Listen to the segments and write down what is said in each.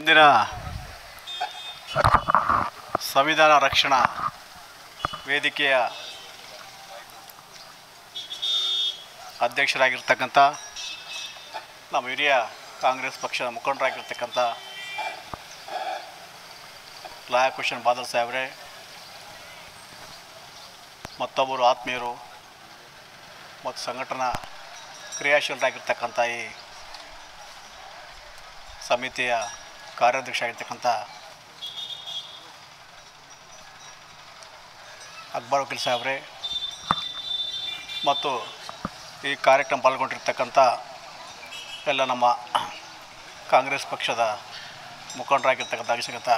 ಇಂದಿನ ಸಂವಿಧಾನ ರಕ್ಷಣಾ ವೇದಿಕೆಯ ಅಧ್ಯಕ್ಷರಾಗಿರ್ತಕ್ಕಂಥ ನಮ್ಮ ಹಿರಿಯ ಕಾಂಗ್ರೆಸ್ ಪಕ್ಷದ ಮುಖಂಡರಾಗಿರ್ತಕ್ಕಂಥ ಲಾಯಕುಶನ್ ಬಾದಲ್ ಸಾಹೇಬ್ರೆ ಮತ್ತೊಬ್ಬರು ಆತ್ಮೀಯರು ಮತ್ತು ಸಂಘಟನಾ ಕ್ರಿಯಾಶೀಲರಾಗಿರ್ತಕ್ಕಂಥ ಈ ಸಮಿತಿಯ ಕಾರ್ಯಾಧ್ಯಕ್ಷ ಆಗಿರ್ತಕ್ಕಂಥ ಅಕ್ಬರ್ ವಕೀಲ್ ಸಾಹೇಬ್ರೆ ಮತ್ತು ಈ ಕಾರ್ಯಕ್ರಮ ಪಾಲ್ಗೊಂಡಿರ್ತಕ್ಕಂಥ ಎಲ್ಲ ನಮ್ಮ ಕಾಂಗ್ರೆಸ್ ಪಕ್ಷದ ಮುಖಂಡರಾಗಿರ್ತಕ್ಕಂಥ ಆಗಿರ್ತಕ್ಕಂಥ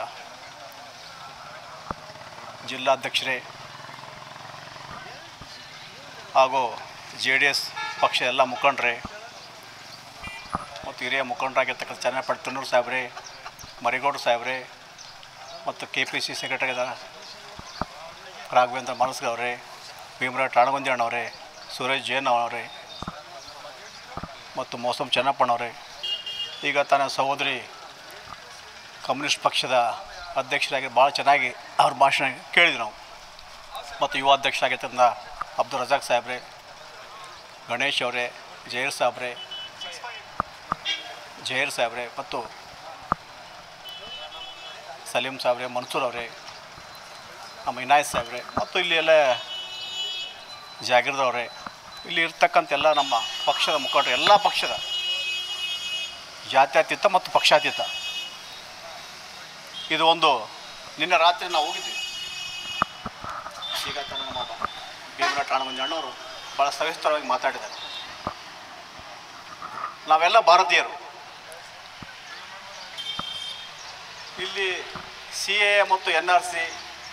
ಜಿಲ್ಲಾಧ್ಯಕ್ಷರೇ ಹಾಗೂ ಜೆ ಡಿ ಎಸ್ ಪಕ್ಷದ ಎಲ್ಲ ಮುಖಂಡರೇ ಮತ್ತು ಹಿರಿಯ ಮುಖಂಡರಾಗಿರ್ತಕ್ಕಂಥ ಚನ್ನಪಟ್ಟ ತುನ್ನೂರು ಸಾಹೇಬ್ರೆ ಮರಿಗೌಡ ಸಾಹೇಬ್ರೆ ಮತ್ತು K P C secretary Raghavendra ಮನಸ್ಗ ಅವರೇ ಭೀಮರಾವ್ ಟಾಣಗುಂದಿ ಅಣ್ಣವರೇ ಸುರೇಶ್ ಜೈನ್ ಅವರೇ ಮತ್ತು ಮೋಸಂ ಚೆನ್ನಪ್ಪಣ್ಣವರೇ ಈಗ ತನ್ನ ಸಹೋದರಿ ಕಮ್ಯುನಿಸ್ಟ್ ಪಕ್ಷದ ಅಧ್ಯಕ್ಷರಾಗಿ ಭಾಳ ಚೆನ್ನಾಗಿ ಅವ್ರ ಭಾಷಣ ಕೇಳಿದ್ವಿ ನಾವು ಮತ್ತು ಯುವ ಅಧ್ಯಕ್ಷರಾಗಿರ್ತಕ್ಕಂಥ ಅಬ್ದುಲ್ ರಜಾಕ್ ಸಾಹೇಬ್ರೆ ಗಣೇಶ್ ಅವರೇ ಜಹೀರ್ ಸಾಹೇಬ್ರೆ ಜಹೀರ್ ಸಾಹೇಬ್ರೆ ಮತ್ತು ಸಲೀಂ ಸಾಹೇಬ್ರೆ ಮನ್ಸೂರ್ ಅವರೇ ನಮ್ಮ ಇನಾಯತ್ ಸಾಹೇಬ್ರೆ ಮತ್ತು ಇಲ್ಲಿ ಎಲ್ಲ ಜಾಗೀರ್ದವ್ರೆ ಇಲ್ಲಿ ಇರ್ತಕ್ಕಂಥ ಎಲ್ಲ ನಮ್ಮ ಪಕ್ಷದ ಮುಖಂಡರು ಎಲ್ಲ ಪಕ್ಷದ ಜಾತ್ಯತೀತ ಮತ್ತು ಪಕ್ಷಾತೀತ ಇದು ಒಂದು ನಿನ್ನೆ ರಾತ್ರಿ ನಾವು ಹೋಗಿದ್ವಿ ಈಗ ತನ್ನ ನಮ್ಮ ಭೀಮರಾವ್ ಠಾಣಮಂಜಿ ಅಣ್ಣವರು ಭಾಳ ಸವಿಸ್ತರವಾಗಿ ಮಾತಾಡಿದ್ದಾರೆ ನಾವೆಲ್ಲ ಭಾರತೀಯರು ಇಲ್ಲಿ ಸಿ ಎ ಮತ್ತು ಎನ್ ಆರ್ ಸಿ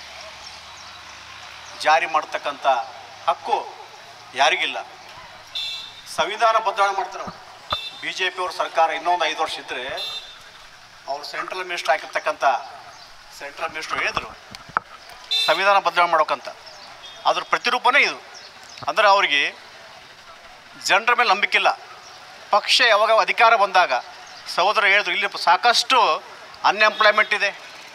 ಜಾರಿ ಮಾಡ್ತಕ್ಕಂಥ ಹಕ್ಕು ಯಾರಿಗಿಲ್ಲ ಸಂವಿಧಾನ ಬದಲಾವಣೆ ಮಾಡ್ತಾರೆ ಅವರು ಬಿ ಜೆ ಪಿಯವ್ರ ಸರ್ಕಾರ ಇನ್ನೊಂದು ಐದು ವರ್ಷ ಇದ್ದರೆ ಅವರು ಸೆಂಟ್ರಲ್ ಮಿನಿಸ್ಟರ್ ಆಗಿರ್ತಕ್ಕಂಥ ಸೆಂಟ್ರಲ್ ಮಿನಿಸ್ಟರ್ ಹೇಳಿದರು ಸಂವಿಧಾನ ಬದಲಾವಣೆ ಮಾಡೋಕ್ಕಂತ ಅದ್ರ ಪ್ರತಿರೂಪನೇ ಇದು ಅಂದರೆ ಅವರಿಗೆ ಜನರ ಮೇಲೆ ನಂಬಿಕಿಲ್ಲ ಪಕ್ಷ ಯಾವಾಗ ಅಧಿಕಾರ ಬಂದಾಗ ಸಹೋದರ ಹೇಳಿದ್ರು ಇಲ್ಲಿ ಸಾಕಷ್ಟು ಅನ್ಎಂಪ್ಲಾಯ್ಮೆಂಟ್ ಇದೆ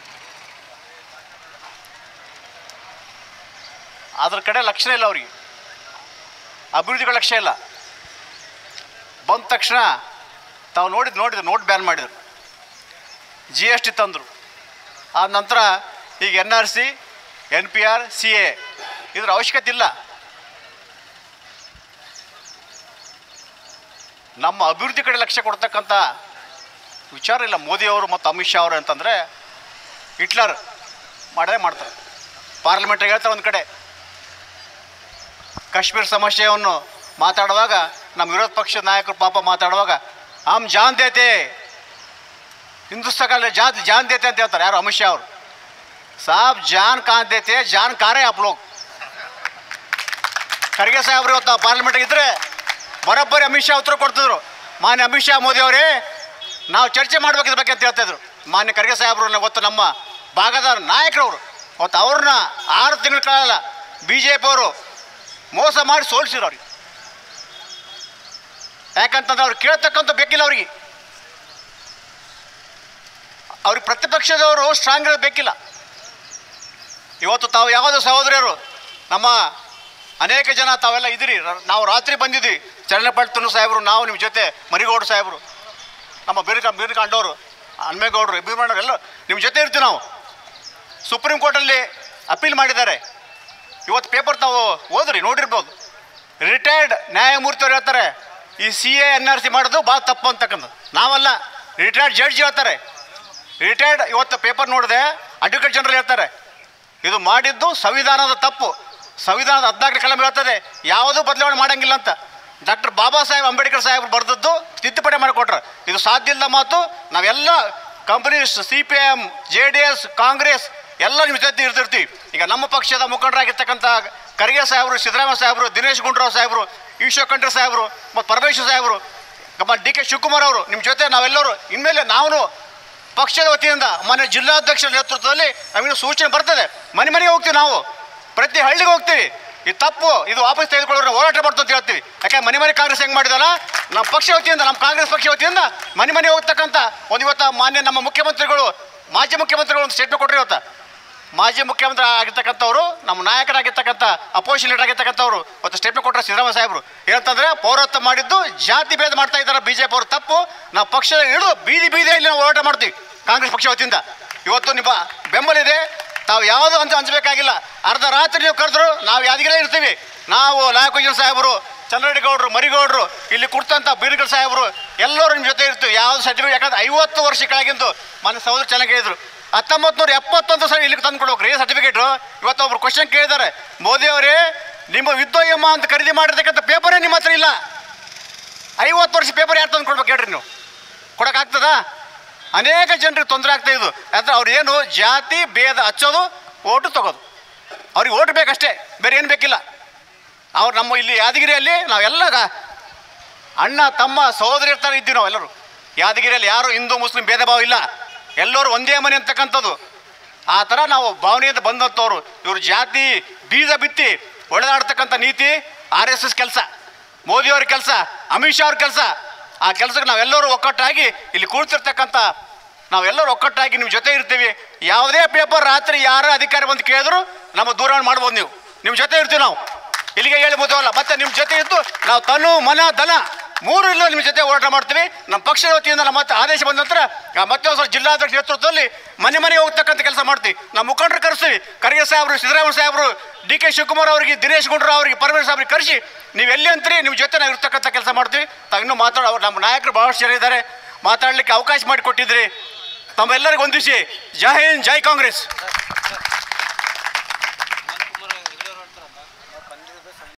ಅದ್ರ ಕಡೆ ಲಕ್ಷಣ ಇಲ್ಲ ಅವರಿಗೆ ಅಭಿವೃದ್ಧಿಗಳ ಲಕ್ಷ್ಯ ಇಲ್ಲ ಬಂದ ತಕ್ಷಣ ತಾವು ನೋಡಿದ್ದು ನೋಡಿದ್ರು ನೋಟ್ ಬ್ಯಾನ್ ಮಾಡಿದರು ಜಿ ಎಸ್ ಟಿ ತಂದರು ಆದ ನಂತರ ಈಗ N R C N P R C A ಇದ್ರ ಅವಶ್ಯಕತೆ ಇಲ್ಲ ನಮ್ಮ ಅಭಿವೃದ್ಧಿ ಕಡೆ ಲಕ್ಷ್ಯ ಕೊಡ್ತಕ್ಕಂಥ ವಿಚಾರ ಇಲ್ಲ ಮೋದಿಯವರು ಮತ್ತು ಅಮಿತ್ ಶಾ ಅವರು ಅಂತಂದರೆ ಹಿಟ್ಲರ್ ಮಾಡೇ ಮಾಡ್ತಾರೆ ಪಾರ್ಲಿಮೆಂಟ್ಗೆ ಹೇಳ್ತಾರೆ ಒಂದು ಕಡೆ ಕಾಶ್ಮೀರ ಸಮಸ್ಯೆಯನ್ನು ಮಾತಾಡುವಾಗ ನಮ್ಮ ವಿರೋಧ ಪಕ್ಷದ ನಾಯಕರು ಪಾಪ ಮಾತಾಡುವಾಗ ಆಮ್ ಜಾನ್ ದೇತೆ ಹಿಂದೂಸ್ತಾನ್ ಜಾನ್ ಜಾನ್ ದೇತೆ ಅಂತ ಹೇಳ್ತಾರೆ ಯಾರು ಅಮಿತ್ ಶಾ ಅವರು ಸಾಬ್ ಜಾನ್ ಕಾನ್ ದೇತೆ ಜಾನ್ ಕಾರೇ ಆಪ್ ಲೋಗ್ ಖರ್ಗೆ ಸಾಹೇಬ್ರು ಇವತ್ತು ನಾವು ಪಾರ್ಲಿಮೆಂಟ್ಗೆ ಇದ್ದರೆ ಬರೋಬ್ಬರಿ ಅಮಿತ್ ಶಾ ಉತ್ತರ ಕೊಡ್ತಿದ್ರು ಮಾನ್ಯ ಅಮಿತ್ ಶಾ ಮೋದಿ ಅವರೇ ನಾವು ಚರ್ಚೆ ಮಾಡ್ಬೇಕು ಇದ್ರ ಬಗ್ಗೆ ಅಂತ ಹೇಳ್ತಾಯಿದ್ರು ಮಾನ್ಯ ಖರ್ಗೆ ಸಾಹೇಬ್ರು ಇವತ್ತು ನಮ್ಮ ಭಾಗದ ನಾಯಕರವರು ಅವತ್ತು ಅವ್ರನ್ನ ಆರು ತಿಂಗಳ ಕಾಲ ಬಿ ಜೆ ಪಿ ಅವರು ಮೋಸ ಮಾಡಿ ಸೋಲಿಸಿದ್ರು ಅವ್ರಿಗೆ ಯಾಕಂತಂದ್ರೆ ಅವ್ರು ಕೇಳ್ತಕ್ಕಂಥ ಬೇಕಿಲ್ಲ ಅವ್ರಿಗೆ ಅವ್ರಿಗೆ ಪ್ರತಿಪಕ್ಷದವರು ಸ್ಟ್ರಾಂಗ್ ಇರೋದು ಬೇಕಿಲ್ಲ ಇವತ್ತು ತಾವು ಯಾವುದೋ ಸಹೋದರಿಯರು ನಮ್ಮ ಅನೇಕ ಜನ ತಾವೆಲ್ಲ ಇದ್ದೀರಿ ರ- ನಾವು ರಾತ್ರಿ ಬಂದಿದ್ವಿ ಚರಣಪಳ್ತನು ಸಾಹೇಬರು ನಾವು ನಿಮ್ಮ ಜೊತೆ ಮರಿಗೌಡ ಸಾಹೇಬರು ನಮ್ಮ ಬೀರ್ಕ ಬೀರ್ಕಾಂಡವರು ಹನ್ಮೇಗೌಡರು ಭೀಮಣ್ಣವ್ರು ಎಲ್ಲ ನಿಮ್ಮ ಜೊತೆ ಇರ್ತೀವಿ ನಾವು ಸುಪ್ರೀಂ ಕೋರ್ಟಲ್ಲಿ ಅಪೀಲ್ ಮಾಡಿದ್ದಾರೆ ಇವತ್ತು ಪೇಪರ್ ತಾವು ಓದ್ರಿ ನೋಡಿರ್ಬೋದು ರಿಟೈರ್ಡ್ ನ್ಯಾಯಮೂರ್ತಿಯವ್ರು ಹೇಳ್ತಾರೆ ಈ C A N R C ಮಾಡೋದು ಭಾಳ ತಪ್ಪು ಅಂತಕ್ಕಂಥ ನಾವಲ್ಲ ರಿಟೈರ್ಡ್ ಜಡ್ಜ್ ಹೇಳ್ತಾರೆ ರಿಟೈರ್ಡ್ ಇವತ್ತು ಪೇಪರ್ ನೋಡಿದೆ ಅಡ್ವೊಕೇಟ್ ಜನರಲ್ ಹೇಳ್ತಾರೆ ಇದು ಮಾಡಿದ್ದು ಸಂವಿಧಾನದ ತಪ್ಪು ಸಂವಿಧಾನದ ಹದಿನಾಲ್ಕು ಕಲಂ ಹೇಳ್ತದೆ ಯಾವುದೂ ಬದಲಾವಣೆ ಮಾಡಂಗಿಲ್ಲ ಅಂತ ಡಾಕ್ಟರ್ ಬಾಬಾ ಸಾಹೇಬ್ ಅಂಬೇಡ್ಕರ್ ಸಾಹೇಬ್ರು ಬರೆದದ್ದು ತಿದ್ದುಪಡಿ ಮಾಡಿಕೊಟ್ರೆ ಇದು ಸಾಧ್ಯ ಇಲ್ಲ ಮಾತು ನಾವೆಲ್ಲ communist C P M J D S Congress ಎಲ್ಲ ನಿಮ್ಮ ಜೊತೆ ಇರ್ತಿರ್ತೀವಿ ಈಗ ನಮ್ಮ ಪಕ್ಷದ ಮುಖಂಡರಾಗಿರ್ತಕ್ಕಂಥ ಖರ್ಗೆ ಸಾಹೇಬರು ಸಿದ್ದರಾಮಯ್ಯ ಸಾಹೇಬರು ದಿನೇಶ್ ಗುಂಡೂರಾವ್ ಸಾಹೇಬರು ಈಶ್ವರ್ ಖಂಡ್ರೆ ಸಾಹೇಬರು ಮತ್ತು ಪರಮೇಶ್ವರ್ ಸಾಹೇಬರು ನಮ್ಮ ಡಿ ಕೆ ಶಿವಕುಮಾರ್ ಅವರು ನಿಮ್ಮ ಜೊತೆ ನಾವೆಲ್ಲರೂ ಇನ್ಮೇಲೆ ನಾವು ಪಕ್ಷದ ವತಿಯಿಂದ ಮನೆ ಜಿಲ್ಲಾಧ್ಯಕ್ಷರ ನೇತೃತ್ವದಲ್ಲಿ ನಮಗೆ ಸೂಚನೆ ಬರ್ತದೆ ಮನೆ ಮನೆಗೆ ಹೋಗ್ತೀವಿ ನಾವು ಪ್ರತಿ ಹಳ್ಳಿಗೆ ಹೋಗ್ತೀವಿ ಇದು ತಪ್ಪು ಇದು ವಾಪಸ್ ತೆಗೆದುಕೊಳ್ಳೋರು ಹೋರಾಟ ಮಾಡ್ತು ಅಂತ ಹೇಳ್ತೀವಿ ಯಾಕೆ ಮನೆ ಮನೆ ಕಾಂಗ್ರೆಸ್ ಹೆಂಗೆ ಮಾಡಿದಲ್ಲ ನಮ್ಮ ಪಕ್ಷ ವತಿಯಿಂದ ನಮ್ಮ ಕಾಂಗ್ರೆಸ್ ಪಕ್ಷ ವತಿಯಿಂದ ಮನೆ ಮನೆ ಹೋಗ್ತಕ್ಕಂಥ ಒಂದು ಇವತ್ತು ಮಾನ್ಯ ನಮ್ಮ ಮುಖ್ಯಮಂತ್ರಿಗಳು ಮಾಜಿ ಮುಖ್ಯಮಂತ್ರಿಗಳು ಒಂದು ಸ್ಟೇಟ್ಮೆಂಟ್ ಕೊಟ್ಟರು ಇವತ್ತು ಮಾಜಿ ಮುಖ್ಯಮಂತ್ರಿ ಆಗಿರ್ತಕ್ಕಂಥವ್ರು ನಮ್ಮ ನಾಯಕರಾಗಿರ್ತಕ್ಕಂಥ ಅಪೋಸಿಷನ್ ಲೀಡರ್ ಆಗಿರ್ತಕ್ಕಂಥವ್ರು ಇವತ್ತು ಸ್ಟೇಟ್ಮೆಂಟ್ ಕೊಟ್ಟರೆ ಸಿದ್ದರಾಮಯ್ಯ ಸಾಹೇಬರು ಏನಂತಂದ್ರೆ ಪೌರತ್ವ ಮಾಡಿದ್ದು ಜಾತಿ ಭೇದ ಮಾಡ್ತಾ ಇದ್ದಾರೆ ಬಿಜೆಪಿ ಅವರು ತಪ್ಪು ನಾವು ಪಕ್ಷ ಹಿಡಿದು ಬೀದಿ ಬೀದಿಯಲ್ಲಿ ನಾವು ಹೋರಾಟ ಮಾಡ್ತೀವಿ ಕಾಂಗ್ರೆಸ್ ಪಕ್ಷ ವತಿಯಿಂದ ಇವತ್ತು ನಿಮ್ಮ ಬೆಂಬಲ ಇದೆ ತಾವು ಯಾವುದು ಅಂತ ಹಂಚಬೇಕಾಗಿಲ್ಲ ಅರ್ಧ ರಾತ್ರಿ ನೀವು ಕರೆದ್ರು ನಾವು ಯಾದಗಿರೇ ಇರ್ತೀವಿ ನಾವು ಲಾಯಕುಜನ್ ಸಾಹೇಬರು ಚಂದ್ರಗೌಡರು ಮರಿಗೌಡರು ಇಲ್ಲಿ ಕುಡ್ತಂಥ ಬೀರ್ಗಲ್ ಸಾಹೇಬರು ಎಲ್ಲರೂ ನಿಮ್ಮ ಜೊತೆ ಇರ್ತೀವಿ ಯಾವ್ದು ಸರ್ಟಿಫಿಕೇಟ್ ಯಾಕಂದ್ರೆ ಐವತ್ತು ವರ್ಷ ಕೆಳಗಿಂದು ಮನೆ ಸಹೋದರ ಚೆನ್ನಾಗಿ ಹೇಳಿದ್ರು ಹತ್ತೊಂಬತ್ತು ನೂರ ಎಪ್ಪತ್ತೊಂದು ಸಲ ಇಲ್ಲಿಗೆ ತಂದು ಕೊಡ್ಬೇಕು ರೀ ಸರ್ಟಿಫಿಕೇಟು ಇವತ್ತು ಒಬ್ರು ಕ್ವಶನ್ ಕೇಳಿದ್ದಾರೆ ಮೋದಿ ಅವರೇ ನಿಮ್ಮ ವಿದ್ಯೋಯಮ್ಮ ಅಂತ ಖರೀದಿ ಮಾಡಿರ್ತಕ್ಕಂಥ ಪೇಪರೇ ನಿಮ್ಮ ಹತ್ರ ಇಲ್ಲ ಐವತ್ತು ವರ್ಷ ಪೇಪರ್ ಯಾರು ತಂದು ಕೊಡ್ಬೇಕು ಹೇಳ್ರಿ ನೀವು ಕೊಡೋಕ್ಕಾಗ್ತದಾ ಅನೇಕ ಜನರಿಗೆ ತೊಂದರೆ ಆಗ್ತಾ ಇದು ಅಂದ್ರೆ ಅವ್ರು ಏನು ಜಾತಿ ಭೇದ ಹಚ್ಚೋದು ಓಟು ತಗೋದು ಅವ್ರಿಗೆ ಓಟ್ ಬೇಕಷ್ಟೇ ಬೇರೆ ಏನು ಬೇಕಿಲ್ಲ ಅವ್ರು ನಮ್ಮ ಇಲ್ಲಿ ಯಾದಗಿರಿಯಲ್ಲಿ ನಾವೆಲ್ಲ ಗ- ಅಣ್ಣ ತಮ್ಮ ಸಹೋದರಿ ಇರ್ತಾರೆ ಇದ್ದೀವಿ ನಾವು ಎಲ್ಲರೂ ಯಾದಗಿರಿಯಲ್ಲಿ ಯಾರು ಹಿಂದೂ ಮುಸ್ಲಿಂ ಭೇದ ಭಾವ ಇಲ್ಲ ಎಲ್ಲರೂ ಒಂದೇ ಮನೆ ಅಂತಕ್ಕಂಥದ್ದು ಆ ಥರ ನಾವು ಭಾವನೆಯಿಂದ ಬಂದಂಥವ್ರು ಇವರು ಜಾತಿ ಬೀಜ ಬಿತ್ತಿ ಒಡೆದಾಡ್ತಕ್ಕಂಥ ನೀತಿ ಆರ್ ಎಸ್ ಎಸ್ ಕೆಲಸ ಮೋದಿಯವ್ರ ಕೆಲಸ ಅಮಿತ್ ಶಾ ಅವ್ರ ಕೆಲಸ ಆ ಕೆಲಸಕ್ಕೆ ನಾವೆಲ್ಲರೂ ಒಕ್ಕಟ್ಟಾಗಿ ಇಲ್ಲಿ ಕೂಡ್ತಿರ್ತಕ್ಕಂಥ ನಾವೆಲ್ಲರೂ ಒಕ್ಕಟ್ಟಾಗಿ ನಿಮ್ಮ ಜೊತೆ ಇರ್ತೀವಿ ಯಾವುದೇ ಪೇಪರ್ ರಾತ್ರಿ ಯಾರ ಅಧಿಕಾರಿ ಬಂದು ಕೇಳಿದ್ರು ನಮ್ಮ ದೂರವಾಣಿ ಮಾಡ್ಬೋದು ನೀವು ನಿಮ್ಮ ಜೊತೆ ಇರ್ತೀವಿ ನಾವು ಇಲ್ಲಿಗೆ ಹೇಳಿ ಮುದ್ದವಲ್ಲ ಮತ್ತೆ ನಿಮ್ಮ ಜೊತೆ ಇದ್ದು ನಾವು ತನು ಮನ ಧನ ಮೂರು ಇಲ್ಲ ನಿಮ್ಮ ಜೊತೆ ಹೋರಾಟ ಮಾಡ್ತೀವಿ ನಮ್ಮ ಪಕ್ಷದ ವತಿಯಿಂದ ನಮ್ಮ ಮತ್ತೆ ಆದೇಶ ಬಂದ ನಂತರ ಆ ಮತ್ತೆ ಒಂದು ಜಿಲ್ಲಾಧ್ಯಕ್ಷ ನೇತೃತ್ವದಲ್ಲಿ ಮನೆ ಮನೆಗೆ ಹೋಗ್ತಕ್ಕಂಥ ಕೆಲಸ ಮಾಡ್ತೀವಿ ನಮ್ಮ ಮುಖಂಡರು ಕರೆಸ್ತೀವಿ ಖರ್ಗೆ ಸಾಹೇಬರು ಸಿದ್ದರಾಮಯ್ಯ ಸಾಹೇಬರು ಡಿ ಕೆ ಶಿವಕುಮಾರ್ ಅವರಿಗೆ ದಿನೇಶ್ ಗುಂಡ್ರಾವ್ ಅವರಿಗೆ ಪರಮೇಶ್ವರ ಸಾಹೇಬ್ರಿಗೆ ಕರೆಸಿ ನೀವು ಎಲ್ಲಿ ಅಂತೀರಿ ನಿಮ್ಮ ಜೊತೆ ನಾವು ಇರ್ತಕ್ಕಂಥ ಕೆಲಸ ಮಾಡ್ತೀವಿ ತಾವು ಇನ್ನೂ ಮಾತಾಡೋ ಅವ್ರು ನಮ್ಮ ನಾಯಕರು ಭಾಳಷ್ಟು ಜನ ಇದ್ದಾರೆ ಮಾತಾಡಲಿಕ್ಕೆ ಅವಕಾಶ ಮಾಡಿಕೊಟ್ಟಿದ್ರಿ ತಮ್ಮೆಲ್ಲರಿಗೂ ಹೊಂದಿಸಿ ಜೈ ಹಿಂದ್ ಜೈ ಕಾಂಗ್ರೆಸ್